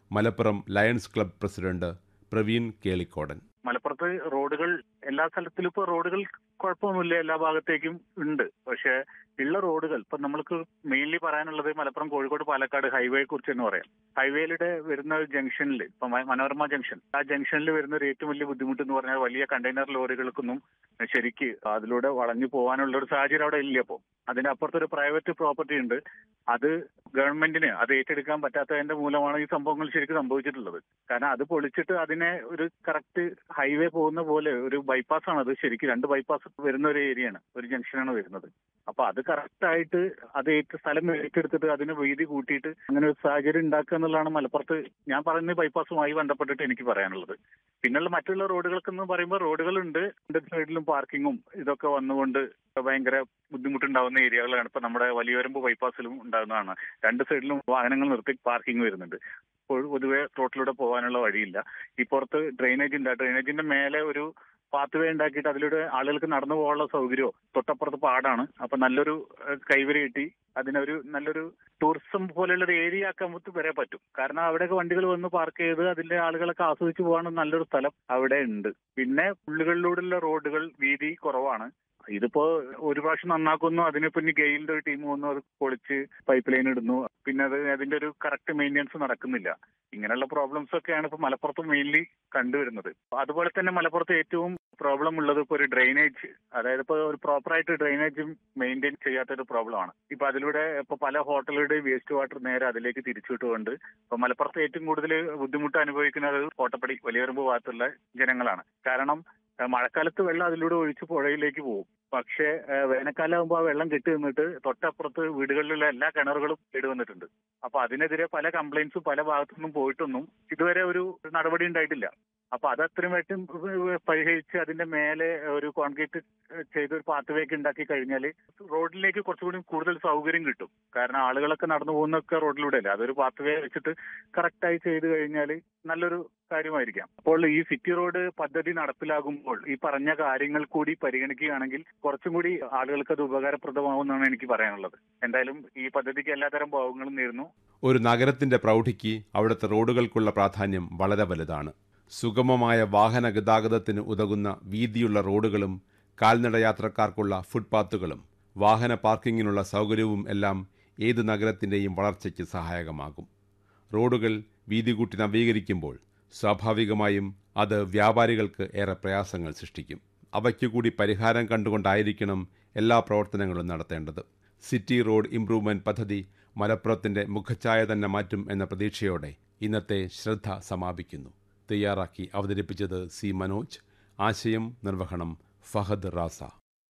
Malappuram lions club president Praveen Kelikkodan മലപ്പുറത്ത് റോഡുകൾ എല്ലാ സ്ഥലത്തിലും ഇപ്പൊ റോഡുകൾ കുഴപ്പമൊന്നുമില്ല എല്ലാ ഭാഗത്തേക്കും ഉണ്ട് പക്ഷെ ഉള്ള റോഡുകൾ ഇപ്പൊ നമ്മൾക്ക് മെയിൻലി പറയാനുള്ളത് മലപ്പുറം കോഴിക്കോട് പാലക്കാട് ഹൈവേയെ കുറിച്ച് തന്നെ പറയാം ഹൈവേയിലൂടെ വരുന്ന ജംഗ്ഷനിൽ ഇപ്പൊ മ- മനോരമ ജംഗ്ഷൻ ആ ജംഗ്ഷനിൽ വരുന്ന ഒരു ഏറ്റവും വലിയ ബുദ്ധിമുട്ട് എന്ന് പറഞ്ഞാൽ വലിയ കണ്ടെയ്നർ ലോറികൾക്കൊന്നും ശരിക്ക് അതിലൂടെ വളഞ്ഞു പോകാനുള്ള ഒരു സാഹചര്യം അവിടെ ഇല്ല അപ്പോൾ അതിന്റെ അപ്പുറത്തൊരു പ്രൈവറ്റ് പ്രോപ്പർട്ടി ഉണ്ട് അത് ഗവൺമെന്റിന് അത് ഏറ്റെടുക്കാൻ പറ്റാത്തതിന്റെ മൂലമാണ് ഈ സംഭവങ്ങൾ ശരിക്കും സംഭവിച്ചിട്ടുള്ളത് കാരണം അത് പൊളിച്ചിട്ട് അതിനെ ഒരു കറക്റ്റ് ഹൈവേ പോകുന്ന പോലെ ഒരു ബൈപ്പാസ് ആണ് അത് ശരിക്കും രണ്ട് ബൈപ്പാസ് വരുന്ന ഒരു ഏരിയയാണ് ഒരു ജംഗ്ഷനാണ് വരുന്നത് അപ്പൊ അത് കറക്റ്റ് ആയിട്ട് അത് ഏറ്റ സ്ഥലം ഏറ്റെടുത്തിട്ട് അതിന് വീതി കൂട്ടിയിട്ട് അങ്ങനെ ഒരു സാഹചര്യം ഉണ്ടാക്കുക എന്നുള്ളതാണ് മലപ്പുറത്ത് ഞാൻ പറയുന്ന ബൈപ്പാസുമായി ബന്ധപ്പെട്ടിട്ട് എനിക്ക് പറയാനുള്ളത് പിന്നുള്ള മറ്റുള്ള റോഡുകൾക്കെന്ന് പറയുമ്പോൾ റോഡുകളുണ്ട് രണ്ട് സൈഡിലും പാർക്കിങ്ങും ഇതൊക്കെ വന്നുകൊണ്ട് ഭയങ്കര ബുദ്ധിമുട്ടുണ്ടാവുന്ന ഏരിയകളാണ് ഇപ്പൊ നമ്മുടെ വലിയവരമ്പ് ബൈപ്പാസിലും ഉണ്ടാകുന്നതാണ് രണ്ട് സൈഡിലും വാഹനങ്ങൾ നിർത്തി പാർക്കിംഗ് വരുന്നുണ്ട് ഇപ്പോൾ പൊതുവെ റോട്ടിലൂടെ പോകാനുള്ള വഴിയില്ല ഈ പുറത്ത് ഡ്രെയിനേജ് ഉണ്ട് ആ ഡ്രെയിനേജിന്റെ മേലെ ഒരു പാത്ത് വേ ഉണ്ടാക്കിയിട്ട് അതിലൂടെ ആളുകൾക്ക് നടന്നു പോകാനുള്ള സൗകര്യമോ തൊട്ടപ്പുറത്ത് പാടാണ് അപ്പൊ നല്ലൊരു ഏഹ്, കൈവരി കിട്ടി അതിനൊരു നല്ലൊരു ടൂറിസം പോലെയുള്ള ഒരു ഏരിയ ആക്കാൻ പറ്റും വരെ പറ്റും കാരണം അവിടെയൊക്കെ വണ്ടികൾ വന്ന് പാർക്ക് ചെയ്ത് അതിന്റെ ആളുകളൊക്കെ ആസ്വദിച്ച് പോകാൻ നല്ലൊരു സ്ഥലം അവിടെ ഉണ്ട് പിന്നെ ഉള്ളുകളിലൂടെയുള്ള റോഡുകൾ വീതി കുറവാണ് ഇതിപ്പോ ഒരു പ്രാവശ്യം നന്നാക്കുന്നു അതിന് പിന്നെ ഗെയിലിന്റെ ഒരു ടീം വന്നു അത് പൊളിച്ച് പൈപ്പ് ലൈൻ ഇടുന്നു പിന്നെ അത് അതിന്റെ ഒരു കറക്റ്റ് മെയിൻ്റെനൻസ് നടക്കുന്നില്ല ഇങ്ങനെയുള്ള പ്രോബ്ലംസ് ഒക്കെയാണ് ഇപ്പൊ മലപ്പുറത്ത് മെയിൻലി കണ്ടുവരുന്നത് അതുപോലെ തന്നെ മലപ്പുറത്ത് ഏറ്റവും പ്രോബ്ലം ഉള്ളത് ഇപ്പൊ ഒരു ഡ്രെയിനേജ് അതായത് ഇപ്പൊ ഒരു പ്രോപ്പറായിട്ട് ഡ്രെയിനേജ് മെയിൻറ്റെയിൻ ചെയ്യാത്ത ഒരു പ്രോബ്ലമാണ് ഇപ്പൊ അതിലൂടെ ഇപ്പൊ പല ഹോട്ടലുകളുടെ വേസ്റ്റ് വാട്ടർ നേരെ അതിലേക്ക് തിരിച്ചുവിട്ടുകൊണ്ട് ഇപ്പൊ മലപ്പുറത്ത് ഏറ്റവും കൂടുതൽ ബുദ്ധിമുട്ട് അനുഭവിക്കുന്നത് കോട്ടപ്പടി വലിയവരമ്പ് ഭാഗത്തുള്ള ജനങ്ങളാണ് കാരണം ഏഹ് മഴക്കാലത്ത് വെള്ളം അതിലൂടെ ഒഴിച്ച് പുഴയിലേക്ക് പോകും പക്ഷേ ഏഹ് വേനൽക്കാലമാകുമ്പോൾ ആ വെള്ളം കെട്ടി നിന്നിട്ട് തൊട്ടപ്പുറത്ത് വീടുകളിലുള്ള എല്ലാ കിണറുകളും കേടുവന്നിട്ടുണ്ട് അപ്പൊ അതിനെതിരെ പല കംപ്ലൈന്റ്സും പല ഭാഗത്തുനിന്നും പോയിട്ടൊന്നും ഇതുവരെ ഒരു നടപടി ഉണ്ടായിട്ടില്ല അപ്പൊ അത് അത്രയും വേട്ടും പരിഹരിച്ച് അതിന്റെ മേലെ ഒരു കോൺക്രീറ്റ് ചെയ്ത് ഒരു പാത്ത് വേക്ക് ഉണ്ടാക്കി കഴിഞ്ഞാൽ റോഡിലേക്ക് കുറച്ചുകൂടി കൂടുതൽ സൗകര്യം കിട്ടും കാരണം ആളുകളൊക്കെ നടന്നു പോകുന്നൊക്കെ റോഡിലൂടെ അല്ലേ അതൊരു പാത്ത് വേ വെച്ചിട്ട് കറക്റ്റായി ചെയ്ത് കഴിഞ്ഞാൽ നല്ലൊരു കാര്യമായിരിക്കാം അപ്പോൾ ഈ സിറ്റി റോഡ് പദ്ധതി നടപ്പിലാകുമ്പോൾ ഈ പറഞ്ഞ കാര്യങ്ങൾ കൂടി പരിഗണിക്കുകയാണെങ്കിൽ കുറച്ചും കൂടി ആളുകൾക്ക് അത് ഉപകാരപ്രദമാവുമെന്നാണ് എനിക്ക് പറയാനുള്ളത് എന്തായാലും ഈ പദ്ധതിക്ക് എല്ലാതരം ഭാവങ്ങളും നേരുന്നു ഒരു നഗരത്തിന്റെ പ്രൗഢിക്ക് അവിടുത്തെ റോഡുകൾക്കുള്ള പ്രാധാന്യം വളരെ വലുതാണ് സുഗമമായ വാഹന ഗതാഗതത്തിന് ഉതകുന്ന വീതിയുള്ള റോഡുകളും കാൽനട യാത്രക്കാർക്കുള്ള ഫുട്പാത്തുകളും വാഹന പാർക്കിങ്ങിനുള്ള സൗകര്യവും എല്ലാം ഏത് നഗരത്തിൻ്റെയും വളർച്ചയ്ക്ക് സഹായകമാകും റോഡുകൾ വീതി കൂട്ടി നവീകരിക്കുമ്പോൾ സ്വാഭാവികമായും അത് വ്യാപാരികൾക്ക് ഏറെ പ്രയാസങ്ങൾ സൃഷ്ടിക്കും അവയ്ക്കു കൂടി പരിഹാരം കണ്ടുകൊണ്ടായിരിക്കണം എല്ലാ പ്രവർത്തനങ്ങളും നടത്തേണ്ടത് സിറ്റി റോഡ് ഇംപ്രൂവ്മെന്റ് പദ്ധതി മലപ്പുറത്തിന്റെ മുഖച്ഛായ തന്നെ മാറ്റും എന്ന പ്രതീക്ഷയോടെ ഇന്നത്തെ ശ്രദ്ധ സമാപിക്കുന്നു തയ്യാറാക്കി അവതരിപ്പിച്ചത് സി മനോജ് ആശയം നിർവഹണം ഫഹദ് റാസ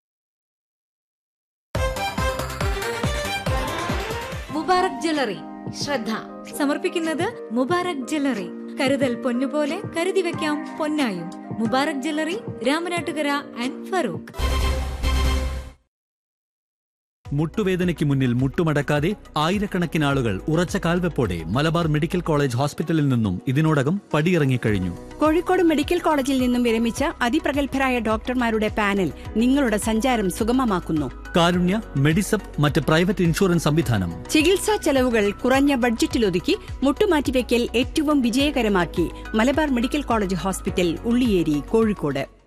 മുബാറക് ജ്വല്ലറി ശ്രദ്ധ സമർപ്പിക്കുന്നത് മുബാറക് ജ്വല്ലറി കരുതൽ പൊന്നുപോലെ കരുതി വെക്കാം പൊന്നായും മുബാറക് ജ്വല്ലറി രാമനാട്ടുകര ആൻഡ് ഫറൂഖ് മുട്ടുവേദനയ്ക്ക് മുന്നിൽ മുട്ടുമടക്കാതെ ആയിരക്കണക്കിന് ആളുകൾ ഉറച്ച കാൽവെപ്പോടെ മലബാർ മെഡിക്കൽ കോളേജ് ഹോസ്പിറ്റലിൽ നിന്നും ഇതിനോടകം പടിയിറങ്ങിക്കഴിഞ്ഞു കോഴിക്കോട് മെഡിക്കൽ കോളേജിൽ നിന്നും വിരമിച്ച അതിപ്രഗത്ഭരായ ഡോക്ടർമാരുടെ പാനൽ നിങ്ങളുടെ സഞ്ചാരം സുഗമമാക്കുന്നു കാരുണ്യ മെഡിസപ്പ് മറ്റ് പ്രൈവറ്റ് ഇൻഷുറൻസ് സംവിധാനം ചികിത്സാ ചെലവുകൾ കുറഞ്ഞ ബഡ്ജറ്റിലൊതുക്കി മുട്ടുമാറ്റിവെക്കൽ ഏറ്റവും വിജയകരമാക്കി Malabar medical college hospital Ulliyeri Kozhikode